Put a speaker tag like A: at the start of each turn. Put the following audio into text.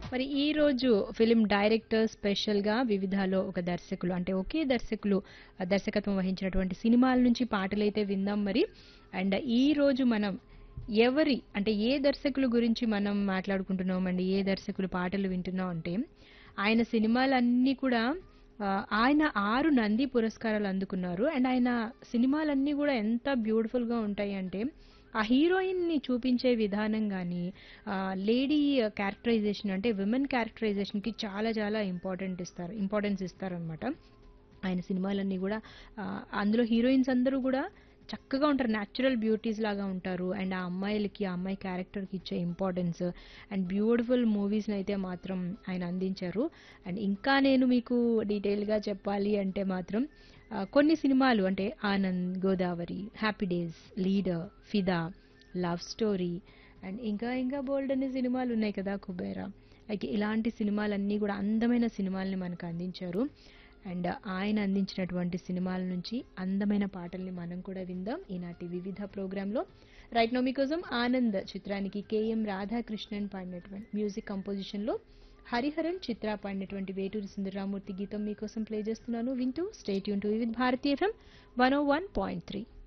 A: మరి ఈ రోజు ఫిలిం డైరెక్టర్ స్పెషల్ గా వివిధాలో ఒక దర్శకులు అంటే ఒకే దర్శకులు ఆ, దర్శకత్వం వహించినటువంటి సినిమాల నుంచి పాటలైతే విందాం మరి అండ్ ఈ రోజు మనం ఎవరి అంటే ఏ దర్శకుల గురించి మనం మాట్లాడుకుంటున్నాం అండి ఏ దర్శకులు పాటలు వింటున్నాం అంటే ఆయన సినిమాలన్నీ కూడా ఆ, ఆయన ఆరు నంది పురస్కారాలు అందుకున్నారు అండ్ ఆయన సినిమాలన్నీ కూడా ఎంత బ్యూటిఫుల్ గా ఉంటాయి అంటే ఆ హీరోయిన్ ని చూపించే విధానం కానీ లేడీ క్యారెక్టరైజేషన్ అంటే విమెన్ క్యారెక్టరైజేషన్ కి చాలా చాలా ఇంపార్టెంట్ ఇస్తారు ఇంపార్టెన్స్ ఇస్తారనమాట ఆయన సినిమాలన్నీ కూడా ఆ, అందులో హీరోయిన్స్ అందరూ కూడా చక్కగా ఉంటారు న్యాచురల్ బ్యూటీస్ లాగా ఉంటారు అండ్ ఆ అమ్మాయిలకి ఆ అమ్మాయి క్యారెక్టర్కి ఇచ్చే ఇంపార్టెన్స్ అండ్ బ్యూటిఫుల్ మూవీస్ని అయితే మాత్రం ఆయన అందించారు అండ్ ఇంకా నేను మీకు డీటెయిల్గా చెప్పాలి అంటే మాత్రం ఆ, కొన్ని సినిమాలు అంటే Anand Godavari happy days leader Fidaa love story and ఇంకా ఇంకా బోల్డ్ అనే సినిమాలు ఉన్నాయి కదా కుబేరా అయితే ఇలాంటి సినిమాలన్నీ కూడా అందమైన సినిమాల్ని మనకు అందించారు అండ్ ఆయన అందించినటువంటి సినిమాల నుంచి అందమైన పాటల్ని మనం కూడా విందాం ఈనాటి వివిధ ప్రోగ్రాంలో రైట్ నో మీకోసం ఆనంద్ చిత్రానికి కేఎం రాధాకృష్ణన్ పాడినటువంటి మ్యూజిక్ కంపోజిషన్లో హరిహరన్ చిత్ర పాడినటువంటి వేటూరి సుందరరామూర్తి గీతం మీకోసం ప్లే చేస్తున్నాను వింటూ state unit Vividh Bharati FM one o one point three